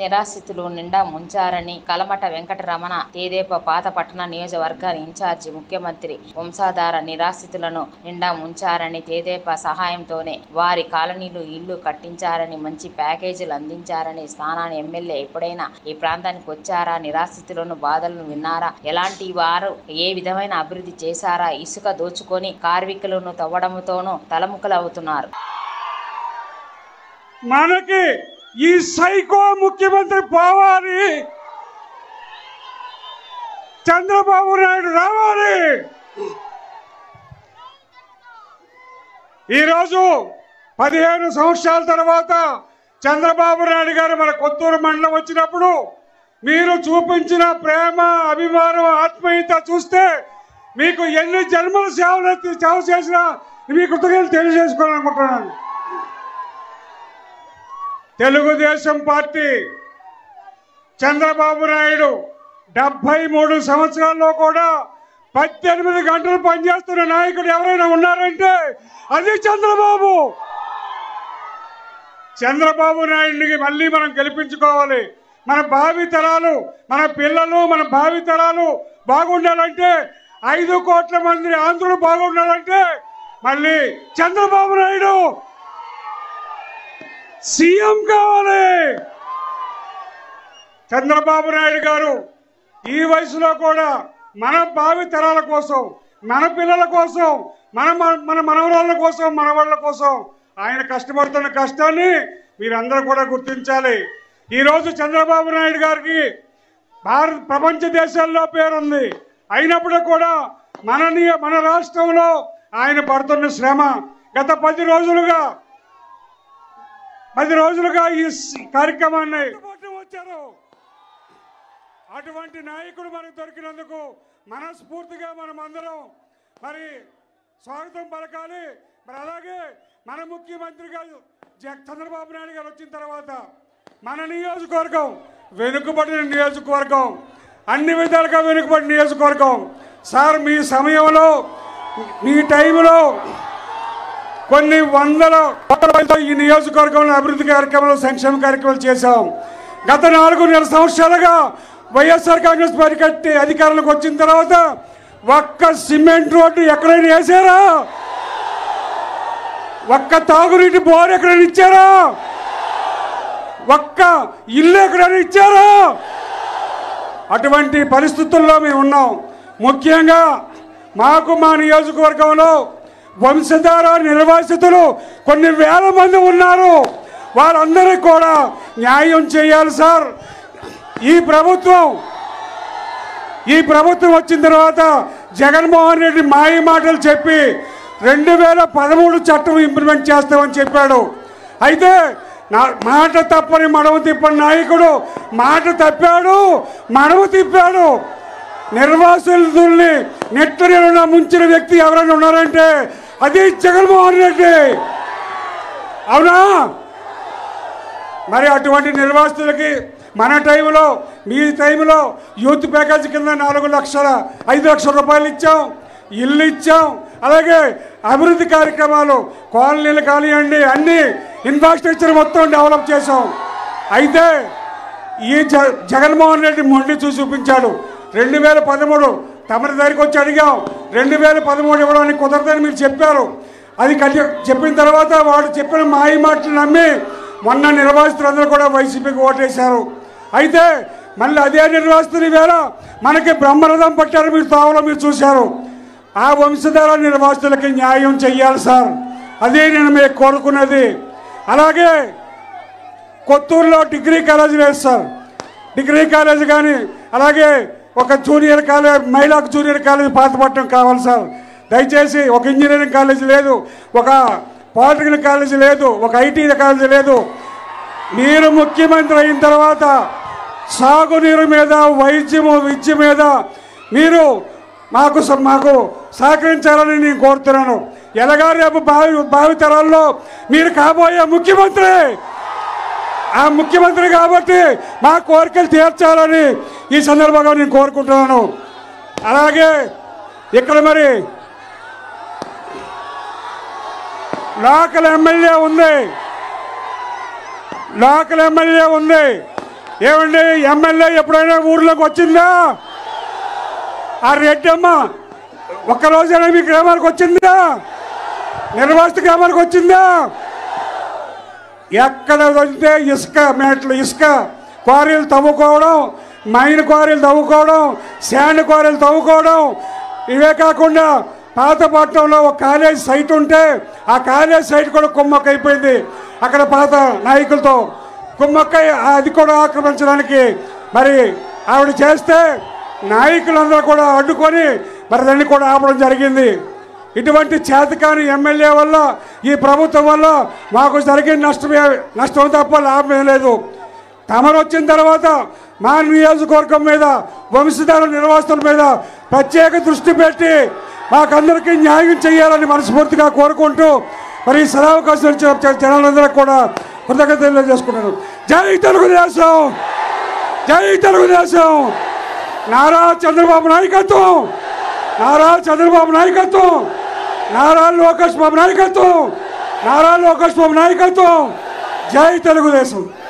నిరాశ్రితులు నిండా ముంచారని కలమట వెంకటరమణ తేదేప పాత పట్టణ నియోజకవర్గాన్ని ఇన్ఛార్జి ముఖ్యమంత్రి వంశాధార నిరాశ్రితులను నిండా ముంచారని తేదేప సహాయంతోనే వారి కాలనీలు ఇల్లు కట్టించారని మంచి ప్యాకేజీలు అందించారని స్థానాన్ని ఎమ్మెల్యే ఎప్పుడైనా ఈ ప్రాంతానికి వచ్చారా నిరాశ్రితులను బాధలను విన్నారా ఎలాంటి వారు ఏ విధమైన అభివృద్ధి చేశారా ఇసుక దోచుకొని కార్మికులను తవ్వడంతోనూ తలముఖలవుతున్నారు మనకి ఈ సైకో ముఖ్యమంత్రి పోవాలి చంద్రబాబు నాయుడు రావాలి ఈరోజు పదిహేను సంవత్సరాల తర్వాత చంద్రబాబు నాయుడు గారు మన కొత్తూరు మండలం వచ్చినప్పుడు మీరు చూపించిన ప్రేమ అభిమానం ఆత్మీయత చూస్తే మీకు ఎన్ని జన్మల సేవలు సేవ చేసినా మీ కృతజ్ఞతలు తెలియజేసుకోవాలనుకుంటున్నాను తెలుగుదేశం పార్టీ చంద్రబాబు నాయుడు డెబ్బై మూడు సంవత్సరాల్లో కూడా పద్దెనిమిది గంటలు పనిచేస్తున్న నాయకుడు ఎవరైనా ఉన్నారంటే అది చంద్రబాబు చంద్రబాబు నాయుడిని మళ్ళీ మనం గెలిపించుకోవాలి మన భావి తరాలు మన పిల్లలు మన భావి తరాలు బాగుండాలంటే ఐదు కోట్ల మంది ఆంధ్రులు బాగుండాలంటే మళ్ళీ చంద్రబాబు నాయుడు సీఎం కావాలి చంద్రబాబు నాయుడు గారు ఈ వయసులో కూడా మన భావి తరాల కోసం మన పిల్లల కోసం మన మన మనవరాళ్ళ కోసం మనవాళ్ళ కోసం ఆయన కష్టపడుతున్న కష్టాన్ని మీరందరూ కూడా గుర్తించాలి ఈరోజు చంద్రబాబు నాయుడు గారికి భారత ప్రపంచ దేశాల్లో పేరుంది అయినప్పుడు కూడా మన నియ- మన రాష్ట్రంలో ఆయన పడుతున్న శ్రమ గత పది రోజులుగా పది రోజులుగా ఈ స్- కార్యక్రమాన్ని వచ్చారు అటువంటి నాయకుడు మనకు దొరికినందుకు మనస్ఫూర్తిగా మనం అందరం మరి స్వాగతం పలకాలి మరి అలాగే మన ముఖ్యమంత్రి గారు జ- చంద్రబాబు నాయుడు గారు వచ్చిన తర్వాత మన నియోజకవర్గం వెనుకబడిన నియోజకవర్గం అన్ని విధాలుగా వెనుకబడిన నియోజకవర్గం సార్ మీ సమయంలో మీ టైంలో కొన్ని వందల కోట్ల రూపాయలతో ఈ నియోజకవర్గంలో అభివృద్ధి కార్యక్రమాలు సంక్షేమ కార్యక్రమాలు చేశాం గత నాలుగున్నర సంవత్సరాలుగా వైఎస్ఆర్ కాంగ్రెస్ పార్టీ కట్టి అధికారంలోకి వచ్చిన తర్వాత ఒక్క సిమెంట్ రోడ్డు ఎక్కడైనా వేసారా ఒక్క తాగునీటి బోర్ ఎక్కడైనా ఇచ్చారా ఒక్క ఇల్లు ఎక్కడైనా ఇచ్చారా అటువంటి పరిస్థితుల్లో మేము ఉన్నాం ముఖ్యంగా మాకు మా నియోజకవర్గంలో వంశధార నిర్వాసితులు కొన్ని వేల మంది ఉన్నారు వారందరికీ కూడా న్యాయం చేయాలి సార్ ఈ ప్రభుత్వం ఈ ప్రభుత్వం వచ్చిన తర్వాత జగన్మోహన్ రెడ్డి మాయ మాటలు చెప్పి రెండు వేల పదమూడు చట్టం ఇంప్లిమెంట్ చేస్తామని చెప్పాడు అయితే నా మాట తప్పని మడవ తిప్పని నాయకుడు మాట తప్పాడు మడవ తిప్పాడు నిర్వాసితుల్ని నెట్టరిలో ముంచిన వ్యక్తి ఎవరైనా ఉన్నారంటే అది జగన్మోహన్ రెడ్డి అవునా మరి అటువంటి నిర్వాసితులకి మన టైంలో మీ టైంలో యూత్ ప్యాకేజ్ కింద నాలుగు లక్షల ఐదు లక్షల రూపాయలు ఇచ్చాం ఇల్లు ఇచ్చాం అలాగే అభివృద్ధి కార్యక్రమాలు కాలనీలు కానివ్వండి అన్ని ఇన్ఫ్రాస్ట్రక్చర్ మొత్తం డెవలప్ చేసాం అయితే ఈ జ జగన్మోహన్ రెడ్డి మొండి చూసి చూపించాడు రెండు వేల పదమూడు తమరి దగ్గరికి వచ్చి అడిగాం రెండు వేల పదమూడు ఇవ్వడానికి కుదరదని మీరు చెప్పారు అది కట్టి చెప్పిన తర్వాత వాడు చెప్పిన మాయ మాటలు నమ్మి మొన్న నిర్వాసితులందరూ కూడా వైసీపీకి ఓటేశారు అయితే మళ్ళీ అదే నిర్వాసితులు వేళ మనకి బ్రహ్మరథం పట్టారు మీరు తావలో మీరు చూశారు ఆ వంశధార నిర్వాసితులకి న్యాయం చెయ్యాలి సార్ అదే నేను మీకు కోరుకున్నది అలాగే కొత్తూరులో డిగ్రీ కాలేజ్ లేదు సార్ డిగ్రీ కాలేజ్ కానీ అలాగే ఒక జూనియర్ కాలేజ్ మహిళా జూనియర్ కాలేజ్ పాతపట్నం కావాలి సార్ దయచేసి ఒక ఇంజనీరింగ్ కాలేజ్ లేదు ఒక పాలిటెక్నిక్ కాలేజ్ లేదు ఒక ఐటీ కాలేజ్ లేదు మీరు ముఖ్యమంత్రి అయిన తర్వాత సాగునీరు మీద వైద్యము విద్య మీద మీరు మాకు స- మాకు సహకరించాలని నేను కోరుతున్నాను ఎలాగా రేపు భావి భావితరాల్లో మీరు కాబోయే ముఖ్యమంత్రి ఆ ముఖ్యమంత్రి కాబట్టి మా కోరికలు తీర్చాలని ఈ సందర్భంగా నేను కోరుకుంటున్నాను అలాగే ఇక్కడ మరి లోకల్ ఎమ్మెల్యే ఉంది లోకల్ ఎమ్మెల్యే ఉంది ఏమండి ఎమ్మెల్యే ఎప్పుడైనా ఊర్లోకి వచ్చిందా ఆ రెడ్డమ్మ ఒక్కరోజైనా మీ గ్రామానికి వచ్చిందా నిర్వాసిత గ్రామానికి వచ్చిందా ఎక్కడ వదిలితే ఇసుక మేట్లు ఇసుక క్వారీలు తవ్వుకోవడం మైన్ క్వారీలు తవ్వుకోవడం శాండ్ క్వారీలు తవ్వుకోవడం ఇవే కాకుండా పాతపట్నంలో ఒక కాలేజ్ సైట్ ఉంటే ఆ కాలేజ్ సైట్ కూడా కుమ్మక్క అయిపోయింది అక్కడ పాత నాయకులతో కుమ్మక్కై అది కూడా ఆక్రమించడానికి మరి ఆవిడ చేస్తే నాయకులందరూ కూడా అడ్డుకొని మరి దాన్ని కూడా ఆపడం జరిగింది ఇటువంటి చేతకాని ఎమ్మెల్యే వల్ల ఈ ప్రభుత్వం వల్ల మాకు జరిగిన నష్టమే నష్టం తప్ప లాభం ఏం లేదు తమరు వచ్చిన తర్వాత మా నియోజకవర్గం మీద వంశధార నిర్వాసితుల మీద ప్రత్యేక దృష్టి పెట్టి మాకందరికీ న్యాయం చేయాలని మనస్ఫూర్తిగా కోరుకుంటూ మరి ఈ సదావకాశం ఇచ్చిన జనాలందరూ కూడా కృతజ్ఞత తెలియజేసుకుంటాను జై తెలుగుదేశం జై తెలుగుదేశం నారా చంద్రబాబు నాయకత్వం నారా చంద్రబాబు నాయకత్వం నారా లోకేష్ బాబు నాయకత్వం నారా లోకేష్ బాబు నాయకత్వం జై తెలుగుదేశం